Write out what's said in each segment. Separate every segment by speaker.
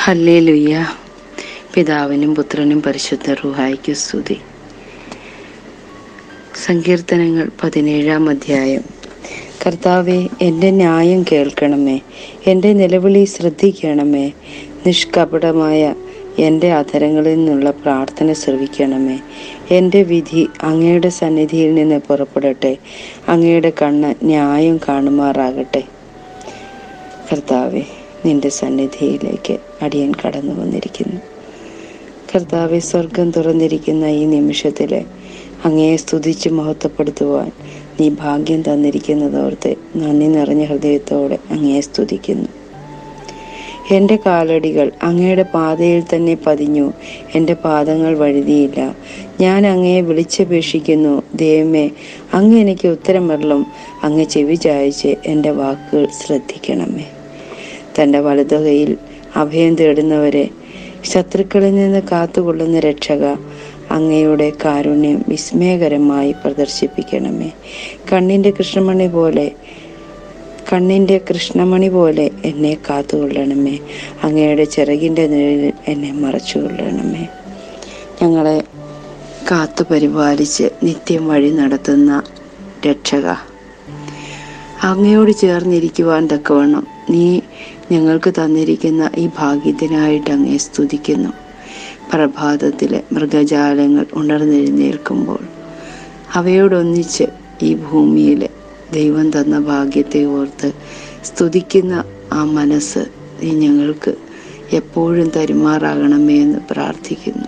Speaker 1: hallelujah പിതാവിനും പുത്രനും പരിശുദ്ധ റുഹായിക്ക് സ്തുതി സങ്കീർത്തനങ്ങൾ പതിനേഴാം അധ്യായം കർത്താവെ എൻ്റെ ന്യായം കേൾക്കണമേ എൻ്റെ നിലവിളി ശ്രദ്ധിക്കണമേ നിഷ്കപടമായ എൻ്റെ അധരങ്ങളിൽ നിന്നുള്ള പ്രാർത്ഥന ശ്രവിക്കണമേ എൻ്റെ വിധി അങ്ങയുടെ സന്നിധിയിൽ നിന്ന് പുറപ്പെടട്ടെ അങ്ങയുടെ കണ്ണ് ന്യായം കാണുമാറാകട്ടെ കർത്താവെ നിന്റെ സന്നിധിയിലേക്ക് അടിയൻ കടന്നു വന്നിരിക്കുന്നു കർത്താവെ സ്വർഗം തുറന്നിരിക്കുന്ന ഈ നിമിഷത്തിൽ അങ്ങയെ സ്തുതിച്ച് മഹത്വപ്പെടുത്തുവാൻ നീ ഭാഗ്യം തന്നിരിക്കുന്നതോർത്ത് നന്ദി നിറഞ്ഞ ഹൃദയത്തോടെ അങ്ങയെ സ്തുതിക്കുന്നു എൻ്റെ കാലടികൾ അങ്ങയുടെ പാതയിൽ തന്നെ പതിഞ്ഞു എൻ്റെ പാദങ്ങൾ വഴുതിയില്ല ഞാൻ അങ്ങയെ വിളിച്ചപേക്ഷിക്കുന്നു ദൈവമേ അങ്ങ് എനിക്ക് ഉത്തരമരളും അങ്ങ് ചെവി ചായച്ച് എൻ്റെ വാക്കുകൾ ശ്രദ്ധിക്കണമേ തൻ്റെ വലതുകയിൽ അഭയം തേടുന്നവരെ ശത്രുക്കളിൽ നിന്ന് കാത്തുകൊള്ളുന്ന രക്ഷക അങ്ങയുടെ കാരുണ്യം വിസ്മയകരമായി പ്രദർശിപ്പിക്കണമേ കണ്ണിൻ്റെ കൃഷ്ണമണി പോലെ കണ്ണിൻ്റെ കൃഷ്ണമണി പോലെ എന്നെ കാത്തുകൊള്ളണമേ അങ്ങയുടെ ചിറകിൻ്റെ നിഴലിൽ എന്നെ മറച്ചുകൊള്ളണമേ ഞങ്ങളെ കാത്തു പരിപാലിച്ച് നിത്യം വഴി നടത്തുന്ന രക്ഷക അങ്ങയോട് ചേർന്നിരിക്കുവാൻ തക്കവണ്ണം നീ ഞങ്ങൾക്ക് തന്നിരിക്കുന്ന ഈ ഭാഗ്യത്തിനായിട്ട് അങ്ങേ സ്തുതിക്കുന്നു പ്രഭാതത്തിലെ മൃഗജാലങ്ങൾ ഉണർന്നെഴുന്നേൽക്കുമ്പോൾ അവയോടൊന്നിച്ച് ഈ ഭൂമിയിലെ ദൈവം തന്ന ഭാഗ്യത്തെ ഓർത്ത് സ്തുതിക്കുന്ന ആ മനസ്സ് നീ ഞങ്ങൾക്ക് എപ്പോഴും തരുമാറാകണമേ എന്ന് പ്രാർത്ഥിക്കുന്നു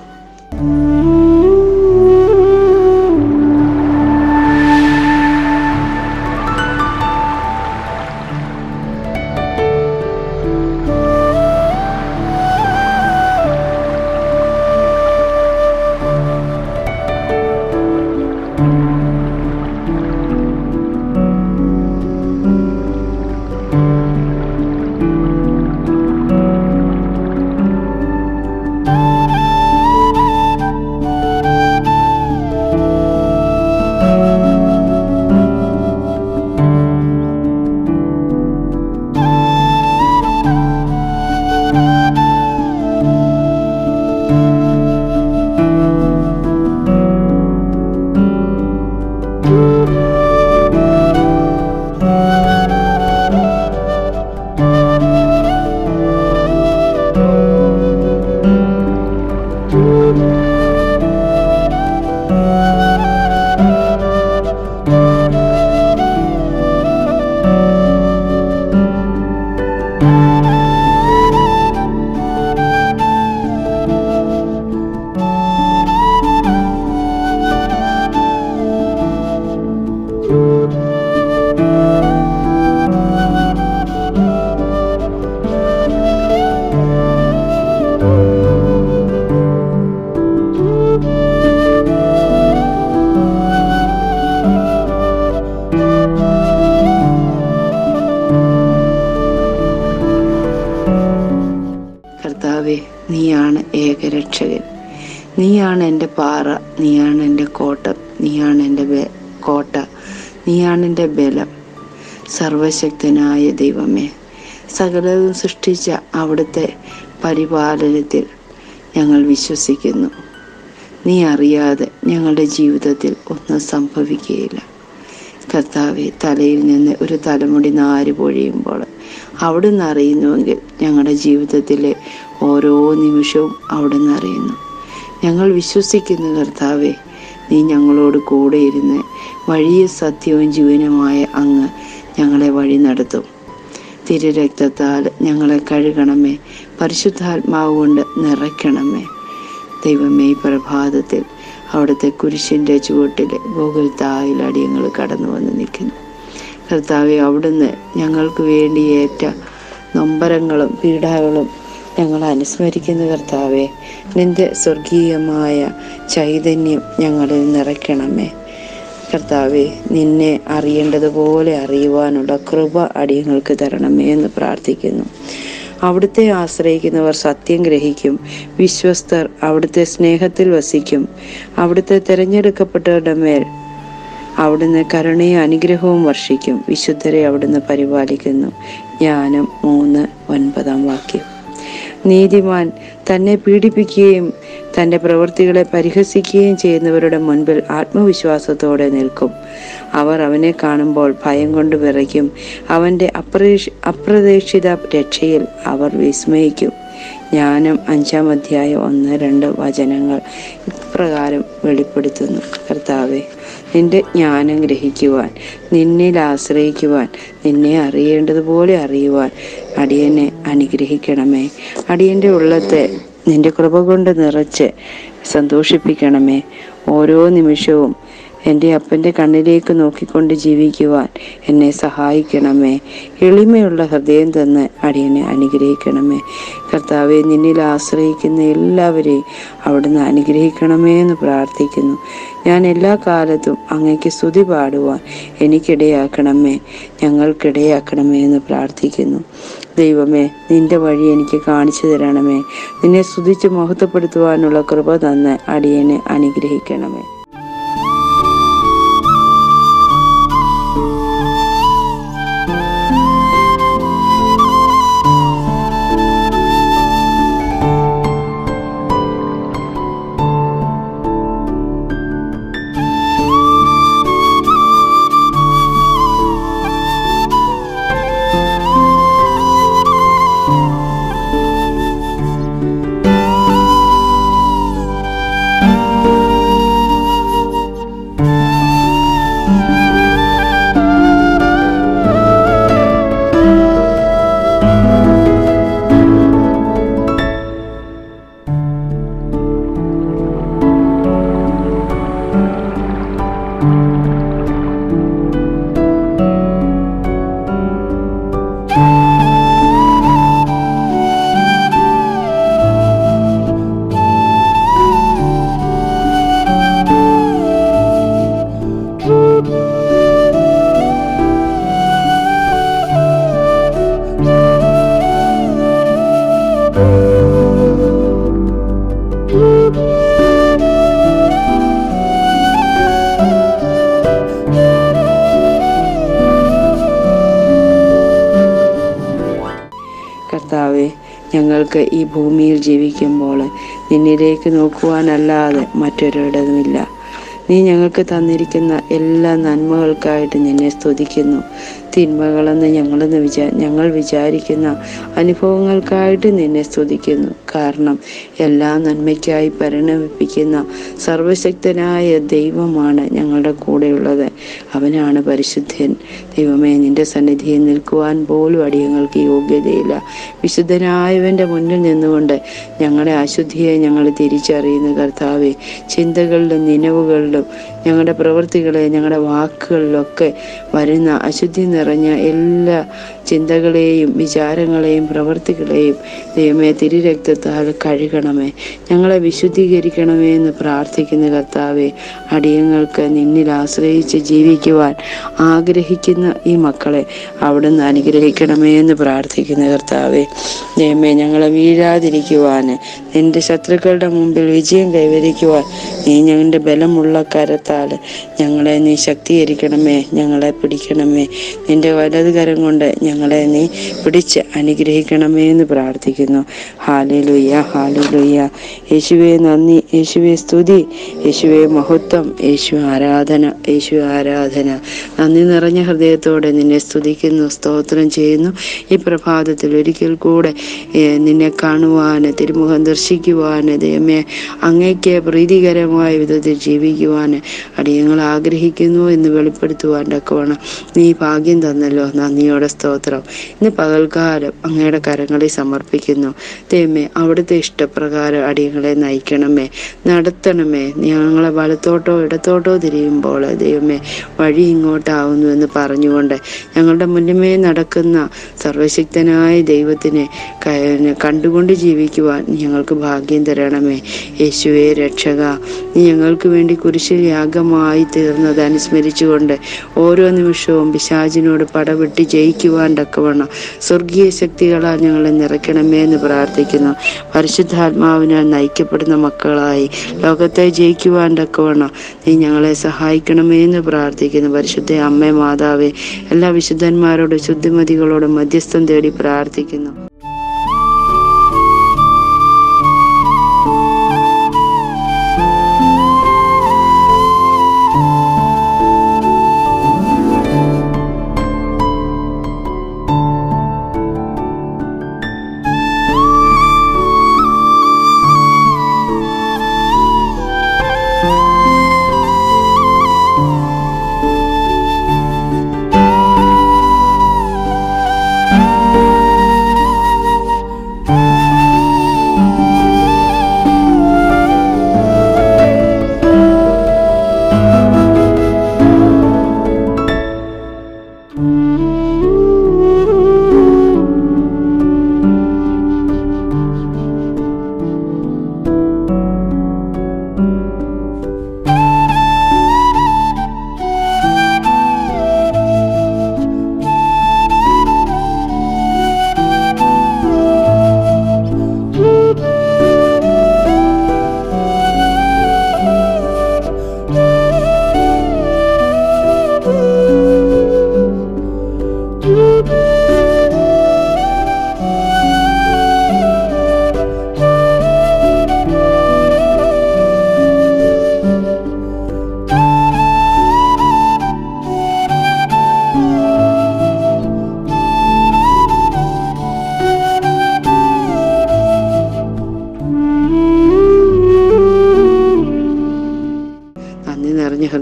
Speaker 1: കർത്താവെ നീയാണ് ഏകരക്ഷകൻ നീയാണ് എൻ്റെ പാറ നീയാണ് എൻ്റെ കോട്ട നീയാണ് എൻ്റെ ബെ- കോട്ട നീയാണ് എൻ്റെ ബലം സർവശക്തനായ ദൈവമേ സകലവും സൃഷ്ടിച്ച അവിടുത്തെ പരിപാലനത്തിൽ ഞങ്ങൾ വിശ്വസിക്കുന്നു നീ അറിയാതെ ഞങ്ങളുടെ ജീവിതത്തിൽ ഒന്നും സംഭവിക്കുകയില്ല കർത്താവെ തലയിൽ നിന്ന് ഒരു തലമുടി നാര് പൊഴിയുമ്പോൾ അവിടുന്ന് അറിയുന്നുവെങ്കിൽ ഞങ്ങളുടെ ജീവിതത്തിലെ ഓരോ നിമിഷവും അവിടുന്ന് അറിയുന്നു ഞങ്ങൾ വിശ്വസിക്കുന്നു കർത്താവെ നീ ഞങ്ങളോട് കൂടെ ഇരുന്ന് വഴിയും സത്യവും ജീവനുമായ അങ്ങ് ഞങ്ങളെ വഴി നടത്തും തിരുരക്തത്താൽ ഞങ്ങളെ കഴുകണമേ പരിശുദ്ധാത്മാവ് കൊണ്ട് നിറയ്ക്കണമേ ദൈവമേ ഈ പ്രഭാതത്തിൽ അവിടുത്തെ കുരിശിൻ്റെ ചുവട്ടിൽ ഗോകുൽത്തായിൽ അടിയങ്ങൾ കടന്നു വന്ന് നിൽക്കുന്നു കർത്താവെ അവിടുന്ന് ഞങ്ങൾക്ക് വേണ്ടി ഏറ്റ നൊമ്പരങ്ങളും പീഡകളും ഞങ്ങൾ അനുസ്മരിക്കുന്ന കർത്താവെ നിന്റെ സ്വർഗീയമായ ചൈതന്യം ഞങ്ങളിൽ നിറയ്ക്കണമേ കർത്താവെ നിന്നെ അറിയേണ്ടതുപോലെ അറിയുവാനുള്ള കൃപ അടിയങ്ങൾക്ക് തരണമേ എന്ന് പ്രാർത്ഥിക്കുന്നു അവിടുത്തെ ആശ്രയിക്കുന്നവർ സത്യം ഗ്രഹിക്കും വിശ്വസ്തർ അവിടുത്തെ സ്നേഹത്തിൽ വസിക്കും അവിടുത്തെ തിരഞ്ഞെടുക്കപ്പെട്ടവരുടെ മേൽ അവിടുന്ന് കരുണയും അനുഗ്രഹവും വർഷിക്കും വിശുദ്ധരെ അവിടുന്ന് പരിപാലിക്കുന്നു ജ്ഞാനം മൂന്ന് ഒൻപതാം വാക്യം നീതിമാൻ തന്നെ പീഡിപ്പിക്കുകയും തൻ്റെ പ്രവൃത്തികളെ പരിഹസിക്കുകയും ചെയ്യുന്നവരുടെ മുൻപിൽ ആത്മവിശ്വാസത്തോടെ നിൽക്കും അവർ അവനെ കാണുമ്പോൾ ഭയം കൊണ്ട് വിറയ്ക്കും അവൻ്റെ അപ്രതീക്ഷ അപ്രതീക്ഷിത രക്ഷയിൽ അവർ വിസ്മയിക്കും ജ്ഞാനം അഞ്ചാം അധ്യായം ഒന്ന് രണ്ട് വചനങ്ങൾ ഇപ്രകാരം വെളിപ്പെടുത്തുന്നു കർത്താവെ നിന്റെ ജ്ഞാനം ഗ്രഹിക്കുവാൻ നിന്നിൽ ആശ്രയിക്കുവാൻ നിന്നെ അറിയേണ്ടതുപോലെ അറിയുവാൻ അടിയനെ അനുഗ്രഹിക്കണമേ അടിയൻ്റെ ഉള്ളത്തെ നിന്റെ കൃപ കൊണ്ട് നിറച്ച് സന്തോഷിപ്പിക്കണമേ ഓരോ നിമിഷവും എൻ്റെ അപ്പൻ്റെ കണ്ണിലേക്ക് നോക്കിക്കൊണ്ട് ജീവിക്കുവാൻ എന്നെ സഹായിക്കണമേ എളിമയുള്ള ഹൃദയം തന്ന് അടിയനെ അനുഗ്രഹിക്കണമേ കർത്താവെ നിന്നിൽ ആശ്രയിക്കുന്ന എല്ലാവരെയും അവിടുന്ന് അനുഗ്രഹിക്കണമേ എന്ന് പ്രാർത്ഥിക്കുന്നു ഞാൻ എല്ലാ കാലത്തും അങ്ങയ്ക്ക് സ്തുതി പാടുവാൻ എനിക്കിടയാക്കണമേ ഞങ്ങൾക്കിടയാക്കണമേ എന്ന് പ്രാർത്ഥിക്കുന്നു ദൈവമേ നിന്റെ വഴി എനിക്ക് കാണിച്ചു തരണമേ നിന്നെ സ്തുതിച്ച് മഹത്വപ്പെടുത്തുവാനുള്ള കൃപ തന്ന് അടിയനെ അനുഗ്രഹിക്കണമേ കർത്താവെ ഞങ്ങൾക്ക് ഈ ഭൂമിയിൽ ജീവിക്കുമ്പോൾ നിന്നിലേക്ക് നോക്കുവാനല്ലാതെ മറ്റൊരിടവുമില്ല നീ ഞങ്ങൾക്ക് തന്നിരിക്കുന്ന എല്ലാ നന്മകൾക്കായിട്ട് നിന്നെ സ്തുതിക്കുന്നു തിന്മകളെന്ന് ഞങ്ങളെന്ന് വിചാ ഞങ്ങൾ വിചാരിക്കുന്ന അനുഭവങ്ങൾക്കായിട്ട് നിന്നെ സ്തുതിക്കുന്നു കാരണം എല്ലാ നന്മയ്ക്കായി പരിണമിപ്പിക്കുന്ന സർവശക്തനായ ദൈവമാണ് ഞങ്ങളുടെ കൂടെയുള്ളത് അവനാണ് പരിശുദ്ധൻ ദൈവമേ നിന്റെ സന്നിധിയിൽ നിൽക്കുവാൻ പോലും അടിയങ്ങൾക്ക് യോഗ്യതയില്ല വിശുദ്ധനായവൻ്റെ മുന്നിൽ നിന്നുകൊണ്ട് ഞങ്ങളുടെ അശുദ്ധിയെ ഞങ്ങൾ തിരിച്ചറിയുന്ന കർത്താവെ ചിന്തകളിലും നിലവുകളിലും ഞങ്ങളുടെ പ്രവൃത്തികളെ ഞങ്ങളുടെ വാക്കുകളിലൊക്കെ വരുന്ന അശുദ്ധി നിറഞ്ഞ എല്ലാ ചിന്തകളെയും വിചാരങ്ങളെയും പ്രവൃത്തികളെയും ദൈവമേ തിരുരക്തത്താൽ കഴുകണമേ ഞങ്ങളെ വിശുദ്ധീകരിക്കണമേ എന്ന് പ്രാർത്ഥിക്കുന്ന കർത്താവെ അടിയങ്ങൾക്ക് നിന്നിൽ ആശ്രയിച്ച് ജീവിക്കുവാൻ ആഗ്രഹിക്കുന്ന ഈ മക്കളെ അവിടുന്ന് അനുഗ്രഹിക്കണമേ എന്ന് പ്രാർത്ഥിക്കുന്ന കർത്താവെ ദൈവമേ ഞങ്ങളെ വീഴാതിരിക്കുവാൻ നിന്റെ ശത്രുക്കളുടെ മുമ്പിൽ വിജയം കൈവരിക്കുവാൻ നീ ഞങ്ങളുടെ ബലമുള്ള കരത്താൽ ഞങ്ങളെ നീ ശക്തീകരിക്കണമേ ഞങ്ങളെ പിടിക്കണമേ നിന്റെ വലത് കരം കൊണ്ട് ഞങ്ങളെ നീ പിടിച്ച് അനുഗ്രഹിക്കണമേ എന്ന് പ്രാർത്ഥിക്കുന്നു ഹാലലുയ്യ ഹാലലുയ്യ യേശുവെ നന്ദി യേശുവെ സ്തുതി യേശുവെ മഹത്വം യേശു ആരാധന യേശു ആരാധന നന്ദി നിറഞ്ഞ ഹൃദയത്തോടെ നിന്നെ സ്തുതിക്കുന്നു സ്തോത്രം ചെയ്യുന്നു ഈ പ്രഭാതത്തിൽ ഒരിക്കൽ കൂടെ ഏഹ്, നിന്നെ കാണുവാൻ തിരുമുഖം ദർശിക്കുവാൻ ദൈവമേ അങ്ങയ്ക്ക് പ്രീതികരമായ വിധത്തിൽ ജീവിക്കുവാൻ അടിയങ്ങൾ ആഗ്രഹിക്കുന്നു എന്ന് വെളിപ്പെടുത്തുവാൻ തക്കവണ്ണം നീ ഭാഗ്യം തന്നല്ലോ നന്ദിയോടെ സ്തോത്രം ഇന്ന് പകൽക്കാലം അങ്ങയുടെ കരങ്ങളിൽ സമർപ്പിക്കുന്നു ദൈവമേ അവിടുത്തെ ഇഷ്ടപ്രകാരം അടിയങ്ങളെ നയിക്കണമേ നടത്തണമേ ഞങ്ങളെ വലത്തോട്ടോ ഇടത്തോട്ടോ തിരിയുമ്പോൾ ദൈവമേ വഴി ഇങ്ങോട്ടാവുന്നു എന്ന് പറഞ്ഞുകൊണ്ട് ഞങ്ങളുടെ മുന്നമേ നടക്കുന്ന സർവശക്തനായ ദൈവത്തിനെ ക- കണ്ടുകൊണ്ട് ജീവിക്കുവാൻ ഞങ്ങൾക്ക് ഭാഗ്യം തരണമേ യേശുവേ രക്ഷക നീ ഞങ്ങൾക്ക് വേണ്ടി കുരിശിൽ യാഗമായി തീർന്നത് അനുസ്മരിച്ചുകൊണ്ട് ഓരോ നിമിഷവും പിശാചിനോട് പടവെട്ടി ജയിക്കുവാൻ തക്കവണ്ണം സ്വർഗീയ ശക്തികളാൽ ഞങ്ങളെ നിറയ്ക്കണമേ എന്ന് പ്രാർത്ഥിക്കുന്നു പരിശുദ്ധാത്മാവിനാൽ നയിക്കപ്പെടുന്ന മക്കളായി ലോകത്തെ ജയിക്കുവാൻ തക്കവണ്ണം നീ ഞങ്ങളെ സഹായിക്കണമേ എന്ന് പ്രാർത്ഥിക്കുന്നു പരിശുദ്ധ അമ്മേ മാതാവേ എല്ലാ വിശുദ്ധന്മാരോടും ശുദ്ധിമതികളോടും മധ്യസ്ഥം തേടി പ്രാർത്ഥിക്കുന്നു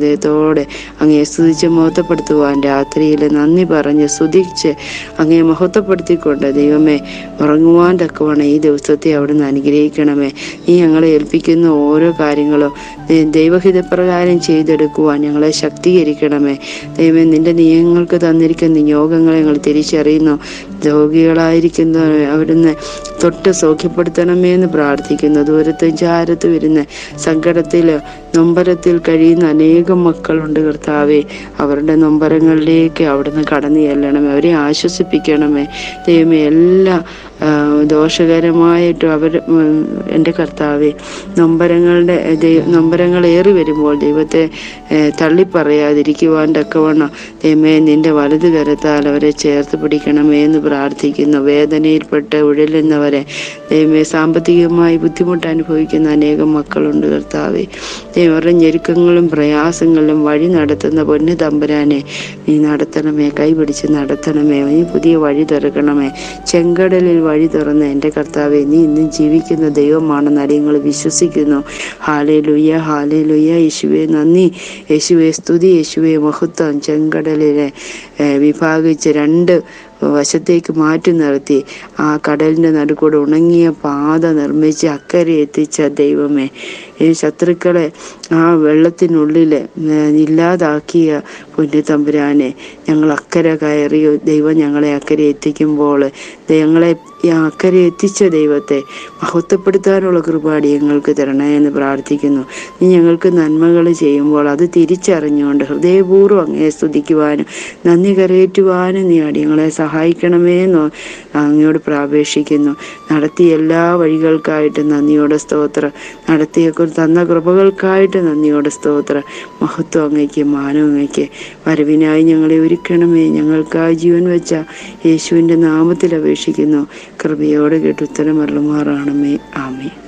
Speaker 1: ഹൃദയത്തോടെ അങ്ങേ സ്തുതിച്ച് മഹത്വപ്പെടുത്തുവാൻ രാത്രിയിൽ നന്ദി പറഞ്ഞ് സ്തുതിച്ച് അങ്ങേ മഹത്വപ്പെടുത്തിക്കൊണ്ട് ദൈവമേ ഉറങ്ങുവാൻ തക്കവണ്ണം ഈ ദിവസത്തെ അവിടുന്ന് അനുഗ്രഹിക്കണമേ നീ ഞങ്ങളെ ഏൽപ്പിക്കുന്ന ഓരോ കാര്യങ്ങളും ദൈ- ദൈവഹിതപ്രകാരം ചെയ്തെടുക്കുവാൻ ഞങ്ങളെ ശക്തീകരിക്കണമേ ദൈവമേ നിന്റെ നിയമങ്ങൾക്ക് തന്നിരിക്കുന്ന നിയോഗങ്ങളെ ഞങ്ങൾ തിരിച്ചറിയുന്നു രോഗികളായിരിക്കുന്ന അവിടുന്ന് തൊട്ട് സൗഖ്യപ്പെടുത്തണമേ എന്ന് പ്രാർത്ഥിക്കുന്നു ദൂരത്തും ചാരത്തും ഇരുന്ന് സങ്കടത്തിൽ നൊമ്പരത്തിൽ കഴിയുന്ന അനേകം മക്കളുണ്ട് കർത്താവെ അവരുടെ നൊമ്പരങ്ങളിലേക്ക് അവിടുന്ന് കടന്നു ചെല്ലണമേ അവരെ ആശ്വസിപ്പിക്കണമേ ദൈവമേ എല്ലാ ആ, ദോഷകരമായിട്ടും അവർ ഉം, എൻ്റെ കർത്താവെ നൊമ്പരങ്ങളുടെ ദൈ- നൊമ്പരങ്ങൾ ഏറി വരുമ്പോൾ ദൈവത്തെ ഏ, തള്ളിപ്പറയാതിരിക്കുവാൻ തക്കവണ്ണം ദൈവമേ നിന്റെ വലതു കരത്താൽ അവരെ ചേർത്ത് പിടിക്കണമേ എന്ന് പ്രാർത്ഥിക്കുന്നു വേദനയിൽപ്പെട്ട് ഉഴലുന്നവരെ ദൈവമേ സാമ്പത്തികമായി ബുദ്ധിമുട്ട് അനുഭവിക്കുന്ന അനേകം മക്കളുണ്ട് കർത്താവെ ദൈവം അവരുടെ ഞെരുക്കങ്ങളും പ്രയാസങ്ങളിലും വഴി നടത്തുന്ന പൊന്നു തമ്പുരാനെ നീ നടത്തണമേ കൈപിടിച്ച് നടത്തണമേ നീ പുതിയ വഴി തുറക്കണമേ ചെങ്കടലിൽ വഴി തുറന്ന് എൻ്റെ കർത്താവെ നീ ഇന്നും ജീവിക്കുന്ന ദൈവമാണെന്ന് ഞങ്ങൾ വിശ്വസിക്കുന്നു ഹാലേ ലുയ്യ ഹാലേ ലുയ്യ യേശുവെ നന്ദി യേശുവെ സ്തുതി യേശുവെ മഹത്വം ചെങ്കടലിലെ ഏഹ്, വിഭാഗിച്ച് രണ്ട് വശത്തേക്ക് മാറ്റി നിർത്തി ആ കടലിൻ്റെ നടുക്കൂടെ ഉണങ്ങിയ പാത നിർമ്മിച്ച് അക്കരെ എത്തിച്ച ദൈവമേ ഈ ശത്രുക്കളെ ആ വെള്ളത്തിനുള്ളിൽ ഏഹ്, ഇല്ലാതാക്കിയ പുണ്യ തമ്പുരാനെ ഞങ്ങൾ അക്കരെ കയറി ദൈവം ഞങ്ങളെ അക്കരെ എത്തിക്കുമ്പോൾ ഞങ്ങളെ ഈ അക്കരെ എത്തിച്ച ദൈവത്തെ മഹത്വപ്പെടുത്താനുള്ള കൃപാടി ഞങ്ങൾക്ക് തരണേ എന്ന് പ്രാർത്ഥിക്കുന്നു നീ ഞങ്ങൾക്ക് നന്മകൾ ചെയ്യുമ്പോൾ അത് തിരിച്ചറിഞ്ഞുകൊണ്ട് ഹൃദയപൂർവ്വം അങ്ങയെ സ്തുതിക്കുവാനും നന്ദി കരയേറ്റുവാനും നീ അടിയങ്ങളെ സഹായിക്കണമേ എന്ന് അങ്ങയോട് പ്രാപേക്ഷിക്കുന്നു നടത്തിയ എല്ലാ വഴികൾക്കായിട്ട് നന്ദിയോടെ സ്തോത്രം നടത്തിയ കു- തന്ന കൃപകൾക്കായിട്ട് നന്ദിയോടെ സ്തോത്രം മഹത്വം അങ്ങയ്ക്ക് മാനം അങ്ങയ്ക്ക് വരവിനായി ഞങ്ങളെ ഒരുക്കണമേ ഞങ്ങൾക്കായി ജീവൻ വെച്ച യേശുവിൻ്റെ നാമത്തിൽ അപേക്ഷിക്കുന്നു കൃപയോടെ കേട്ട് ഉത്തരം അരുളുമാറാണമേ ആമേ